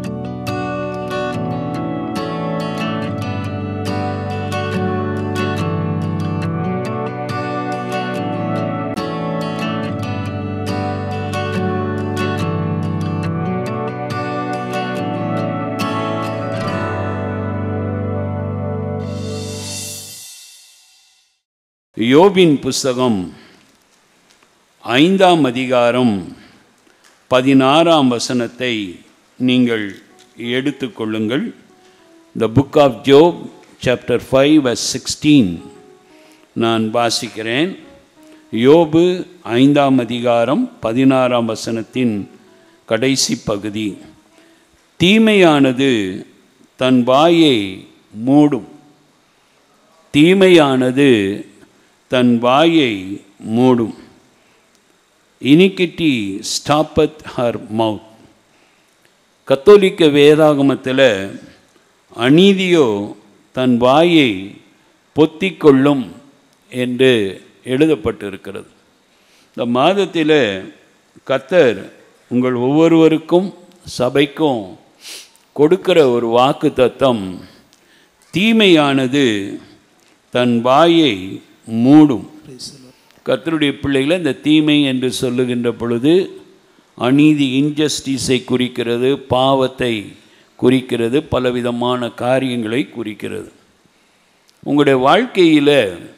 யோபின் புஸ்தகம் ஐந்தாம் அதிகாரம் பதினாறாம் வசனத்தை நீங்கள் எடுத்துக்கொள்ளுங்கள் the book of Job chapter five as sixteen நான் வாசிக்கிறேன் யோபு ஐந்தாம் அதிகாரம் பதினாறாம் வசனத்தின் கடைசி பகுதி தீமையானது தன் வாயை மூடும் தீமையானது தன் வாயை மூடும் இனிக்கிட்டி ஸ்டாப்பத் ஹர் மவுத் கத்தோலிக்க வேதாகமத்தில் அநீதியோ தன் வாயை பொத்திக்கொள்ளும் என்று எழுதப்பட்டிருக்கிறது இந்த மாதத்தில் கத்தர் உங்கள் ஒவ்வொருவருக்கும் சபைக்கும் கொடுக்கிற ஒரு வாக்கு தத்தம் தீமையானது தன் வாயை மூடும் கர்த்தருடைய பிள்ளைகளை இந்த தீமை என்று சொல்லுகின்ற பொழுது அநீதி இன்ஜஸ்டிஸை குறிக்கிறது பாவத்தை குறிக்கிறது பலவிதமான காரியங்களை குறிக்கிறது உங்களுடைய வாழ்க்கையில்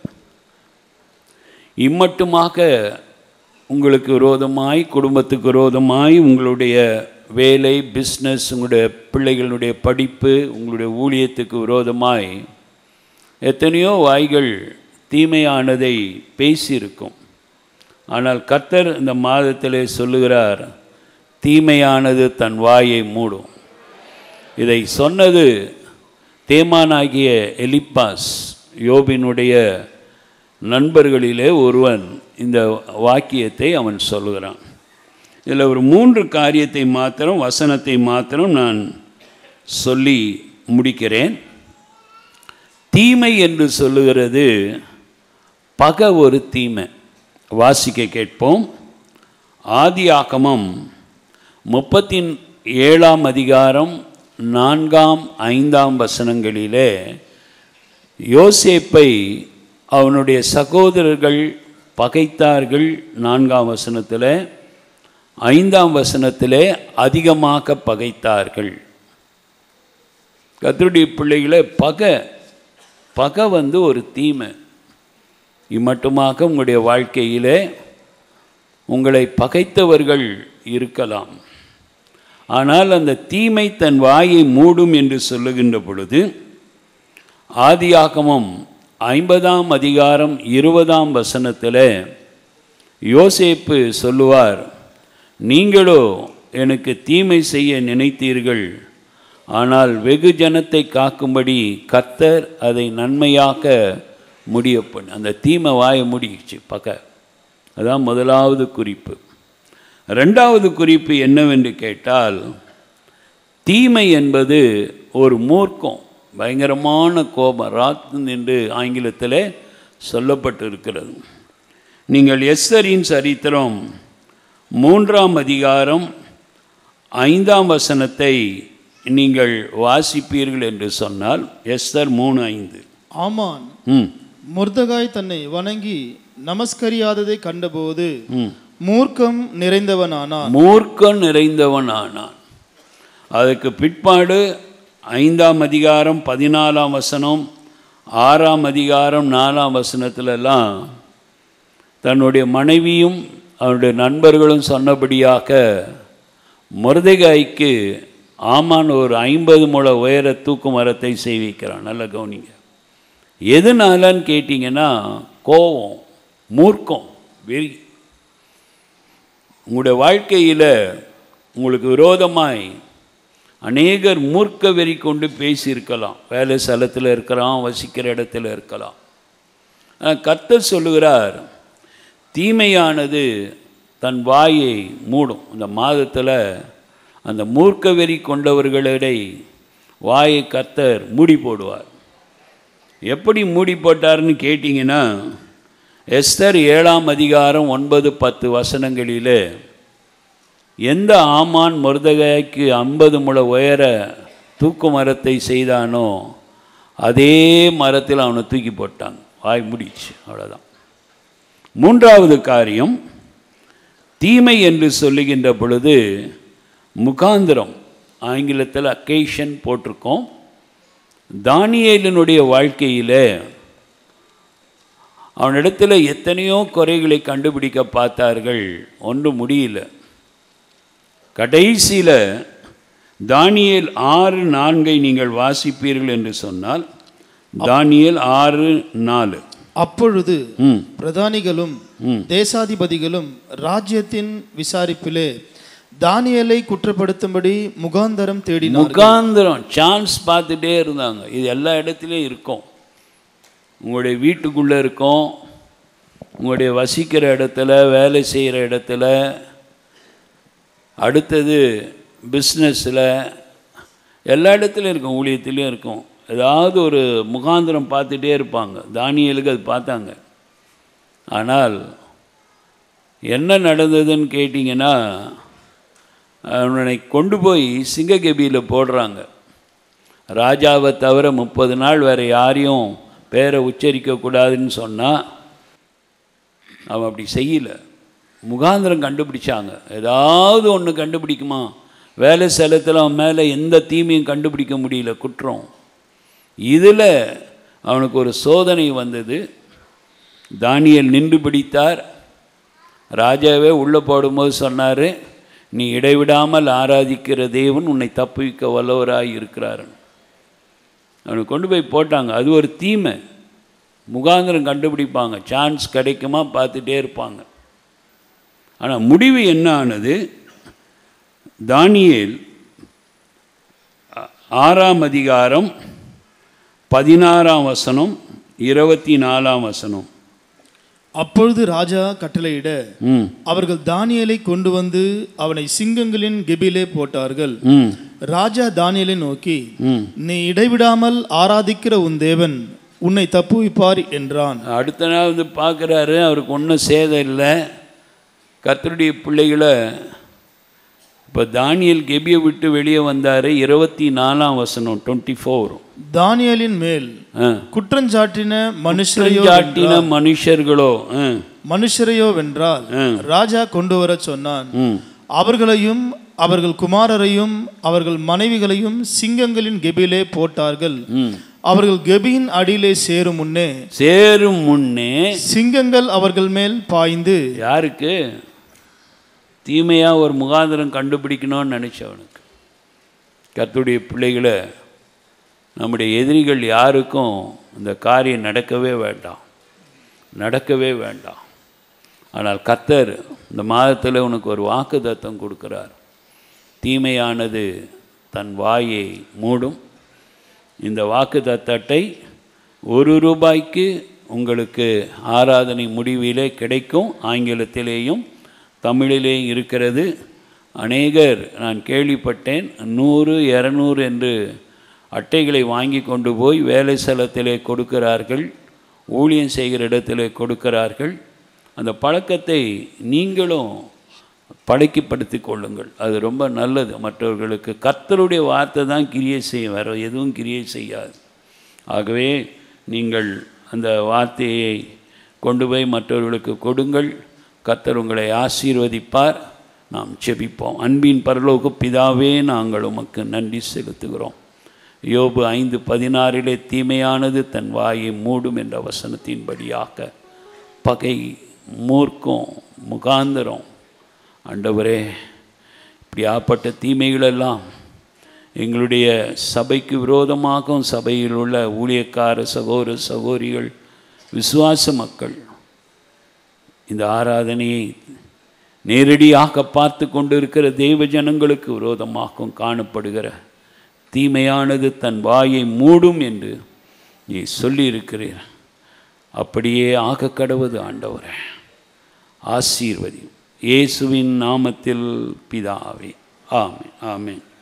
இம்மட்டுமாக உங்களுக்கு விரோதமாய் குடும்பத்துக்கு விரோதமாய் உங்களுடைய வேலை பிஸ்னஸ் உங்களுடைய பிள்ளைகளுடைய படிப்பு உங்களுடைய ஊழியத்துக்கு விரோதமாய் எத்தனையோ வாய்கள் தீமையானதை பேசியிருக்கும் ஆனால் கர்த்தர் இந்த மாதத்திலே சொல்லுகிறார் தீமையானது தன் வாயை மூடும் இதை சொன்னது தேமானாகிய எலிப்பாஸ் யோபினுடைய நண்பர்களிலே ஒருவன் இந்த வாக்கியத்தை அவன் சொல்லுகிறான் இதில் ஒரு மூன்று காரியத்தை மாத்திரம் வசனத்தை மாத்திரம் நான் சொல்லி முடிக்கிறேன் தீமை என்று சொல்லுகிறது பகை ஒரு தீமை வாசிக்க கேட்போம் ஆதியாகமம் முப்பத்தி ஏழாம் அதிகாரம் நான்காம் ஐந்தாம் வசனங்களிலே யோசேப்பை அவனுடைய சகோதரர்கள் பகைத்தார்கள் நான்காம் வசனத்தில் ஐந்தாம் வசனத்திலே அதிகமாக பகைத்தார்கள் கத்தருடைய பிள்ளைகளை பகை பகை வந்து ஒரு தீமை இம்மட்டுமாக உங்களுடைய வாழ்க்கையிலே உங்களை பகைத்தவர்கள் இருக்கலாம் ஆனால் அந்த தீமை தன் வாயை மூடும் என்று சொல்லுகின்ற பொழுது ஆதியாகமம் ஐம்பதாம் அதிகாரம் இருபதாம் வசனத்தில் யோசேப்பு சொல்லுவார் நீங்களோ எனக்கு தீமை செய்ய நினைத்தீர்கள் ஆனால் வெகு ஜனத்தை காக்கும்படி கத்தர் அதை நன்மையாக்க முடிய பண்ண அந்த தீமை வாயை முடிச்சு பக்க அதான் முதலாவது குறிப்பு ரெண்டாவது குறிப்பு என்னவென்று கேட்டால் தீமை என்பது ஒரு மூர்க்கம் பயங்கரமான கோபம் ராத் என்று ஆங்கிலத்தில் சொல்லப்பட்டிருக்கிறது நீங்கள் எஸ்ஸரின் சரித்திரம் மூன்றாம் அதிகாரம் ஐந்தாம் வசனத்தை நீங்கள் வாசிப்பீர்கள் என்று சொன்னால் எஸ்தர் மூணு ஐந்து ஆமான் ம் முர்தகாய் தன்னை வணங்கி நமஸ்கரியாததை கண்டபோது ம் மூர்க்கம் நிறைந்தவனானான் மூர்க்கம் நிறைந்தவன் ஆனான் அதுக்கு பிற்பாடு ஐந்தாம் அதிகாரம் பதினாலாம் வசனம் ஆறாம் அதிகாரம் நாலாம் வசனத்திலெல்லாம் தன்னுடைய மனைவியும் அவருடைய நண்பர்களும் சொன்னபடியாக முருதைகாய்க்கு ஆமான் ஒரு ஐம்பது முழ உயர தூக்கு மரத்தை செய்விக்கிறான் நல்ல கவனிங்க எதனாலன்னு கேட்டிங்கன்னா கோபம் மூர்க்கம் வெறி உங்களுடைய வாழ்க்கையில் உங்களுக்கு விரோதமாய் அநேகர் மூர்க்க வெறி கொண்டு பேசியிருக்கலாம் வேலை ஸ்தலத்தில் இருக்கலாம் வசிக்கிற இடத்துல இருக்கலாம் ஆனால் கர்த்தர் சொல்லுகிறார் தீமையானது தன் வாயை மூடும் இந்த மாதத்தில் அந்த மூர்க்க வெறி கொண்டவர்களிடை வாயை கர்த்தர் மூடி போடுவார் எப்படி மூடி போட்டார்னு கேட்டிங்கன்னா எஸ்தர் ஏழாம் அதிகாரம் ஒன்பது பத்து வசனங்களிலே எந்த ஆமான் மருதகாய்க்கு ஐம்பது முழ உயர தூக்கு மரத்தை செய்தானோ அதே மரத்தில் அவனை தூக்கி போட்டாங்க வாய் முடிச்சு அவ்வளோதான் மூன்றாவது காரியம் தீமை என்று சொல்லுகின்ற பொழுது முகாந்திரம் ஆங்கிலத்தில் அக்கேஷன் போட்டிருக்கோம் தானியேலினுடைய வாழ்க்கையில் அவனிடத்தில் எத்தனையோ குறைகளை கண்டுபிடிக்க பார்த்தார்கள் ஒன்றும் முடியல கடைசியில் தானியேல் ஆறு நான்கை நீங்கள் வாசிப்பீர்கள் என்று சொன்னால் தானியேல் ஆறு நாலு அப்பொழுது ம் பிரதானிகளும் தேசாதிபதிகளும் ராஜ்யத்தின் விசாரிப்பிலே தானியேலை குற்றப்படுத்தும்படி முகாந்தரம் தேடினார் முகாந்திரம் சான்ஸ் பார்த்துட்டே இருந்தாங்க இது எல்லா இடத்துலையும் இருக்கும் உங்களுடைய வீட்டுக்குள்ளே இருக்கும் உங்களுடைய வசிக்கிற இடத்துல வேலை செய்கிற இடத்துல அடுத்தது பிஸ்னஸில் எல்லா இடத்துலையும் இருக்கும் ஊழியத்துலேயும் இருக்கும் ஏதாவது ஒரு முகாந்திரம் பார்த்துட்டே இருப்பாங்க தானியலுக்கு அது பார்த்தாங்க ஆனால் என்ன நடந்ததுன்னு கேட்டிங்கன்னா அவனை கொண்டு போய் சிங்ககபியில் போடுறாங்க ராஜாவை தவிர முப்பது நாள் வேறு யாரையும் பேரை உச்சரிக்கக்கூடாதுன்னு சொன்னால் அவன் அப்படி செய்யலை முகாந்திரம் கண்டுபிடிச்சாங்க ஏதாவது ஒன்று கண்டுபிடிக்குமா வேலை ஸ்தலத்தில் அவன் மேலே எந்த தீமையும் கண்டுபிடிக்க முடியல குற்றம் இதில் அவனுக்கு ஒரு சோதனை வந்தது தானியல் நின்று பிடித்தார் ராஜாவே உள்ளே போடும்போது சொன்னார் நீ இடைவிடாமல் ஆராதிக்கிற தேவன் உன்னை தப்புவிக்க வல்லவராய் இருக்கிறார் அவனை கொண்டு போய் போட்டாங்க அது ஒரு தீமை முகாந்திரம் கண்டுபிடிப்பாங்க சான்ஸ் கிடைக்குமா பார்த்துட்டே இருப்பாங்க ஆனால் முடிவு என்ன ஆனது தானியேல் ஆ- ஆறாம் அதிகாரம் பதினாறாம் வசனம் இருபத்தி நாலாம் வசனம் அப்பொழுது ராஜா கட்டளையிட ம் அவர்கள் தானியேலை கொண்டு வந்து அவனை சிங்கங்களின் கெபிலே போட்டார்கள் ம் ராஜா தானியேலை நோக்கி ம் நீ இடைவிடாமல் ஆராதிக்கிற உன் தேவன் உன்னை தப்புவிப்பார் என்றான் அடுத்த நாள் வந்து பார்க்குறாரு அவருக்கு ஒன்றும் சேதம் இல்லை கர்த்தருடைய பிள்ளைகளை இப்போ தானியல் கெபியை விட்டு வெளியே வந்தார் இருபத்தி நாலாம் வசனம் டுவெண்ட்டி ஃபோர் தானியேலின் மேல் குற்றஞ்சாட்டின மனுஷரையோ காட்டின மனுஷர்களோ ஆ, மனுஷரையோ வென்றால் ம். ராஜா கொண்டு வரச் சொன்னான் ம் அவர்களையும் அவர்கள் குமாரரையும் அவர்கள் மனைவிகளையும் சிங்கங்களின் கெபிலே போட்டார்கள் ம் அவர்கள் கெபியின் அடியிலே சேரும் முன்னே சேரும் முன்னே சிங்கங்கள் அவர்கள் மேல் பாய்ந்து யாருக்கு தீமையாக ஒரு முகாந்திரம் கண்டுபிடிக்கணும்னு நினச்சவனுக்கு கர்த்தருடைய பிள்ளைகளை நம்முடைய எதிரிகள் யாருக்கும் இந்த காரியம் நடக்கவே வேண்டாம் நடக்கவே வேண்டாம் ஆனால் கர்த்தர் இந்த மாதத்தில் உனக்கு ஒரு வாக்கு தத்தம் கொடுக்குறார் தீமையானது தன் வாயை மூடும் இந்த வாக்கு தத்தட்டை ஒரு ரூபாய்க்கு உங்களுக்கு ஆராதனை முடிவிலே கிடைக்கும் ஆங்கிலத்திலேயும் தமிழிலேயும் இருக்கிறது அநேகர் நான் கேள்விப்பட்டேன் நூறு இரநூறு என்று அட்டைகளை வாங்கி கொண்டு போய் வேலை ஸ்தலத்திலே கொடுக்கிறார்கள் ஊழியம் செய்கிற இடத்திலே கொடுக்கிறார்கள் அந்த பழக்கத்தை நீங்களும் பழக்கிப்படுத்தி கொள்ளுங்கள் அது ரொம்ப நல்லது மற்றவர்களுக்கு கர்த்தருடைய வார்த்தை தான் கிரியை செய்யும் வேறு எதுவும் கிரியை செய்யாது ஆகவே நீங்கள் அந்த வார்த்தையை கொண்டு போய் மற்றவர்களுக்கு கொடுங்கள் கர்த்தர் உங்களை ஆசீர்வதிப்பார் நாம் செபிப்போம் அன்பின் பரலோக பிதாவே நாங்கள் உமக்கு நன்றி செலுத்துகிறோம் யோபு ஐந்து பதினாறிலே தீமையானது தன் வாயை மூடும் என்ற வசனத்தின்படியாக பகை மூர்க்கம் முகாந்திரம் ஆண்டவரே இப்படியாப்பட்ட தீமைகளெல்லாம் எங்களுடைய சபைக்கு விரோதமாகவும் சபையில் உள்ள ஊழியக்கார சகோதர சகோதரிகள் விசுவாச மக்கள் இந்த ஆராதனையை நேரடியாக பார்த்து கொண்டிருக்கிற தெய்வ ஜனங்களுக்கு விரோதமாகவும் காணப்படுகிற தீமையானது தன் வாயை மூடும் என்று நீ சொல்லியிருக்கிறீர் அப்படியே ஆக கடவுது ஆண்டவரே ஆசீர்வதி இயேசுவின் நாமத்தில் பிதாவே ஆமென் ஆமென்